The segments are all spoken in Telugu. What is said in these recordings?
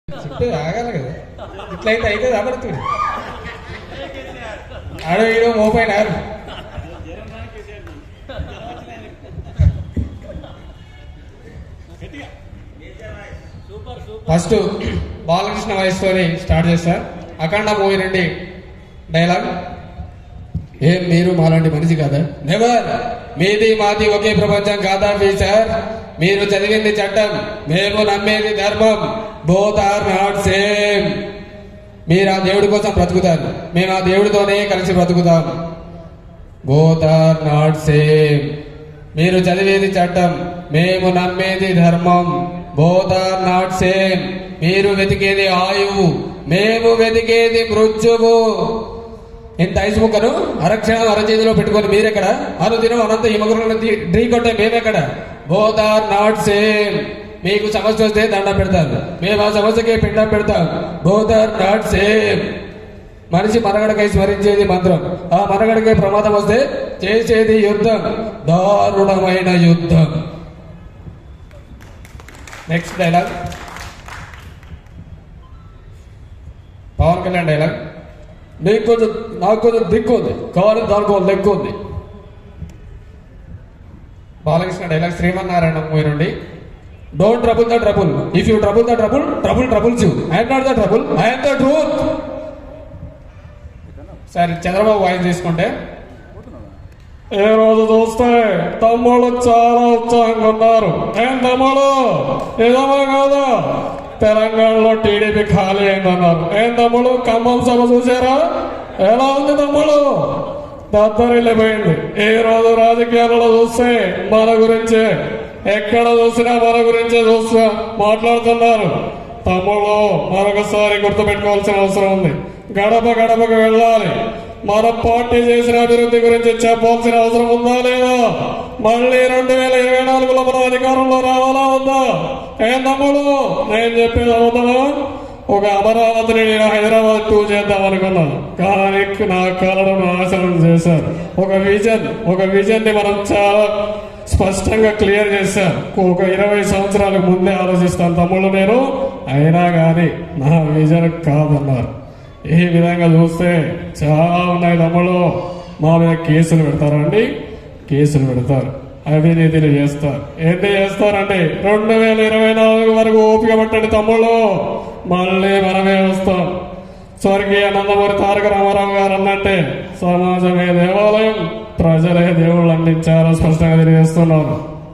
చుట్టూ ఆగాలి కదా ఇట్లయితే అయితే అమరుతుంది ఆడో ఈడో మోపైన ఆరు ఫస్ట్ బాలకృష్ణ వయసుతోని స్టార్ట్ చేస్తా అఖండ మూవీ నుండి డైలాగ్ ఏం మీరు మాలాంటి మనిషి కాదా నెవర్ మీది మాది ఒకే ప్రపంచం కాదా సార్ మీరు చదివింది చట్టం మేము నమ్మేది ధర్మం బోత్ ఆర్ నాట్ సేమ్ మీరు ఆ దేవుడి కోసం బ్రతుకుతారు మేము ఆ దేవుడితోనే కలిసి బ్రతుకుతాం బోత్ ఆర్ నాట్ సేమ్ మీరు చదివేది చట్టం మేము నమ్మేది ధర్మం బోత్ ఆర్ నాట్ సేమ్ మీరు వెతికేది ఆయువు మేము వెతికేది మృత్యువు ఇంత ఐస్ ముక్కను అరక్షణం అరచేతిలో పెట్టుకొని మీరెక్కడ అనుదినం అనంత హిమగురులను ఢీ కొట్టే మేమెక్కడ బోత్ ఆర్ నాట్ సేమ్ మీకు సమస్య వస్తే దండం పెడతారు మేము ఆ సమస్యకి పిండం పెడతాం బోత్ ఆర్ నాట్ సేమ్ మనిషి మనగడకై స్మరించేది మంత్రం ఆ మనగడకై ప్రమాదం వస్తే చేసేది యుద్ధం దారుణమైన యుద్ధం next dialogue Pawan Kalyan dialogue నీకు కొంచెం నాకు కొంచెం దిక్కు ఉంది కానీ దానికి ఒక లెక్క ఉంది బాలకృష్ణ డైలాగ్ శ్రీమన్నారాయణ మూవీ నుండి don't trouble the trouble if you trouble the trouble trouble troubles you I'm not the trouble I'm the truth సరే చంద్రబాబు వాయిస్ తీసుకుంటే ఏ రోజు చూస్తే తమ్ముళ్ళు చాలా ఉత్సాహంగా ఉన్నారు ఏం తమ్ముడు నిజమా కాదా తెలంగాణలో టీడీపీ ఖాళీ అయిందన్నారు ఏం తమ్ముడు ఖమ్మం సభ చూసారా ఎలా ఉంది తమ్ముడు దద్దరిల్లిపోయింది ఈ రోజు రాజకీయాలలో చూస్తే మన గురించే ఎక్కడ చూసినా మన గురించే చూస్తా మాట్లాడుతున్నారు తమ్ముడు మరొకసారి గుర్తుపెట్టుకోవాల్సిన అవసరం ఉంది గడప గడపకు వెళ్ళాలి మన పార్టీ చేసిన అభివృద్ధి గురించి చెప్పాల్సిన అవసరం ఉందా లేదా మళ్ళీ రెండు వేల ఇరవై నాలుగులో మనం అధికారంలో రావాలా ఉందా ఏం తమ్ముడు నేను చెప్పేది అవుతుందా ఒక అమరావతిని నేను హైదరాబాద్ టూ చేద్దాం అనుకున్నాను కానీ నా కళను నాశనం చేశారు ఒక విజన్ ఒక విజన్ ని మనం చాలా స్పష్టంగా క్లియర్ చేశాం ఒక ఇరవై సంవత్సరాలకు ముందే ఆలోచిస్తాను తమ్ముళ్ళు నేను అయినా కానీ నా విజన్ కాదన్నారు ఈ విధంగా చూస్తే చాలా ఉన్నాయి తమ్ముళ్ళు మా మీద కేసులు పెడతారండి కేసులు పెడతారు అవినీతిని చేస్తారు ఏంటి చేస్తారండి రెండు వేల ఇరవై నాలుగు వరకు ఓపిక పట్టండి తమ్ముళ్ళు మళ్ళీ మనమే వస్తాం స్వర్గీయ నందమూరి తారక రామారావు గారు అన్నట్టే సమాజమే దేవాలయం ప్రజలే దేవుళ్ళు అన్ని చాలా స్పష్టంగా తెలియజేస్తున్నారు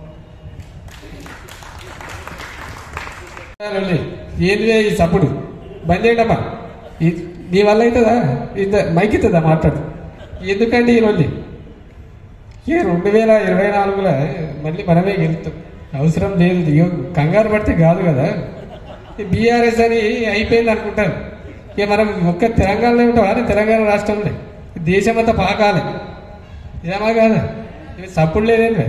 ఏంటి ఈ సప్పుడు బంద్ చేయండమ్మా ఈ- మీ వల్ల అవుతుందా ఇంత మైక్ అవుతుందా మాట్లాడు ఎందుకండి ఈ రోజు ఈ రెండు వేల ఇరవై నాలుగులో మళ్ళీ మనమే గెలుస్తాం అవసరం లేదు ఇగో కంగారు పడితే కాదు కదా బీఆర్ఎస్ అని అయిపోయింది అనుకుంటారు ఇక మనం ఒక్క తెలంగాణలో ఉంటాం అని తెలంగాణ రాష్ట్రంలో దేశం అంతా పాకాలి ఇదేమా కాదా ఇది సప్పుడు లేదేంటి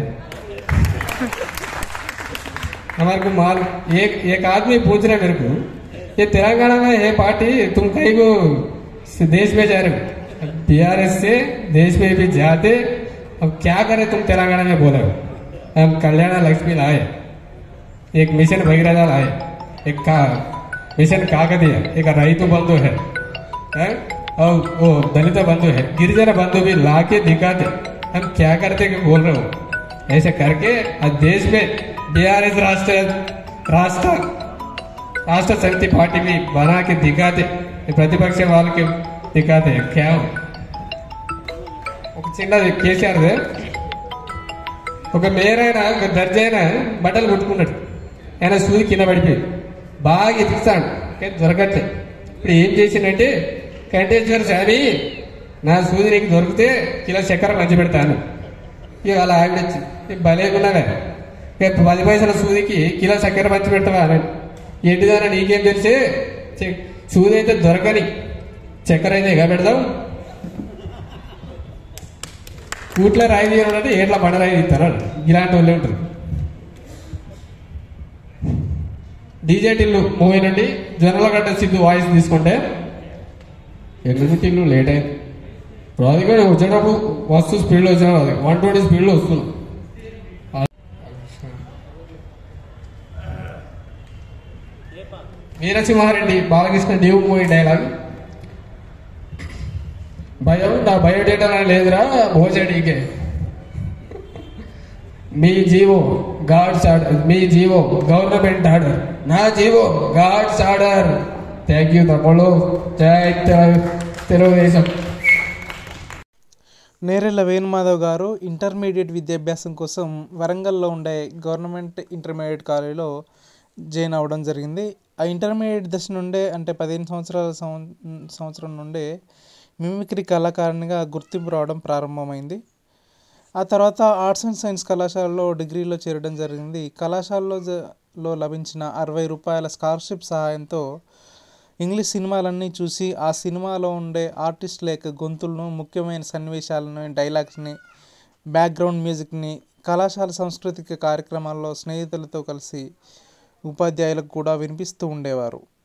हमारे को माल एक एक आदमी पूछ रहे मेरे को ये तेलंगाना में है पार्टी तुम कहीं को देश में जा रहे हो बीआरएस से देश में भी जाते अब क्या करे तुम तेलंगाना में बोले हो हम कल्याण लक्ष्मी लाए एक मिशन भगीरथ लाए एक का मिशन काकतीय एक रईतु बंधु है, है? और वो दलित बंधु है गिरिजन बंधु भी ला के दिखाते हम क्या करते कि बोल रहे हो ऐसे करके आज देश में बीआरएस राष्ट्र राष्ट्र राष्ट्र समिति पार्टी भी बना के दिखाते ये प्रतिपक्ष वाल के दिखाते हैं क्या हो ఒక చిన్నది కేసీఆర్ ఒక మేయర్ అయినా ఒక దర్జీ అయినా బట్టలు కుట్టుకున్నాడు ఆయన సూది కింద పడిపోయి బాగా ఎతికిస్తాడు కానీ దొరకట్లే ఇప్పుడు ఏం చేసిందంటే కంటేశ్వర స్వామి నా సూది నీకు దొరికితే కిలో చక్కెర మంచి పెడతాను ఇక అలా ఆవిడ వచ్చి "ఈ భలేకున్నావే ఇక పది పైసల సూదికి కిలో చక్కెర మంచి పెడతావా అని ఏంటిదానా నీకేం తెలిసి చె- సూది అయితే దొరకని చక్కెర అయితే ఎగా పెడదాం కూట్ల రాయి తీయాలంటే ఏట్ల బండ రాయి తీస్తాను ఇలాంటి వాళ్ళే ఉంటారు డీజే టిల్లు మూవీ నుండి జొన్నలగడ్డ సిద్ధు వాయిస్ తీసుకుంటే ఎనిమిది టిల్లు లేట్ అయింది ఇప్పుడు అది కూడా వచ్చేటప్పుడు వస్తు స్పీడ్లో వచ్చిన వన్ ట్వంటీ స్పీడ్లో వస్తున్నాం Veera Simha Reddy Balakrishna new movie dialogue భయం నా బయోడేటా అని లేదురా భోజడీకే మీ జీవో గాడ్స్ ఆర్డర్ మీ జీవో గవర్నమెంట్ ఆర్డర్ నా GO god's order thank you తమ్ముళ్ళు జై తెలు- తెలుగుదేశం నేరెళ్ళ వేణుమాధవ్ గారు ఇంటర్మీడియట్ విద్యాభ్యాసం కోసం వరంగల్లో ఉండే గవర్నమెంట్ ఇంటర్మీడియట్ కాలేజీలో జాయిన్ అవ్వడం జరిగింది ఆ ఇంటర్మీడియట్ దశ నుండే అంటే పదిహేను సంవత్సరాల సంవ- సంవత్సరం నుండే మిమిక్రీ కళాకారునిగా గుర్తింపు రావడం ప్రారంభమైంది ఆ తర్వాత ఆర్ట్స్ అండ్ సైన్స్ కళాశాలలో డిగ్రీలో చేరడం జరిగింది కళాశాలలో జ- లో లభించిన అరవై రూపాయల స్కాలర్షిప్ సహాయంతో ఇంగ్లీష్ సినిమాలన్నీ చూసి ఆ సినిమాలో ఉండే ఆర్టిస్టుల యొక్క గొంతులను ముఖ్యమైన సన్నివేశాలను డైలాగ్స్ని బ్యాక్గ్రౌండ్ మ్యూజిక్ని కళాశాల సాంస్కృతిక కార్యక్రమాల్లో స్నేహితులతో కలిసి ఉపాధ్యాయులకు కూడా వినిపిస్తూ ఉండేవారు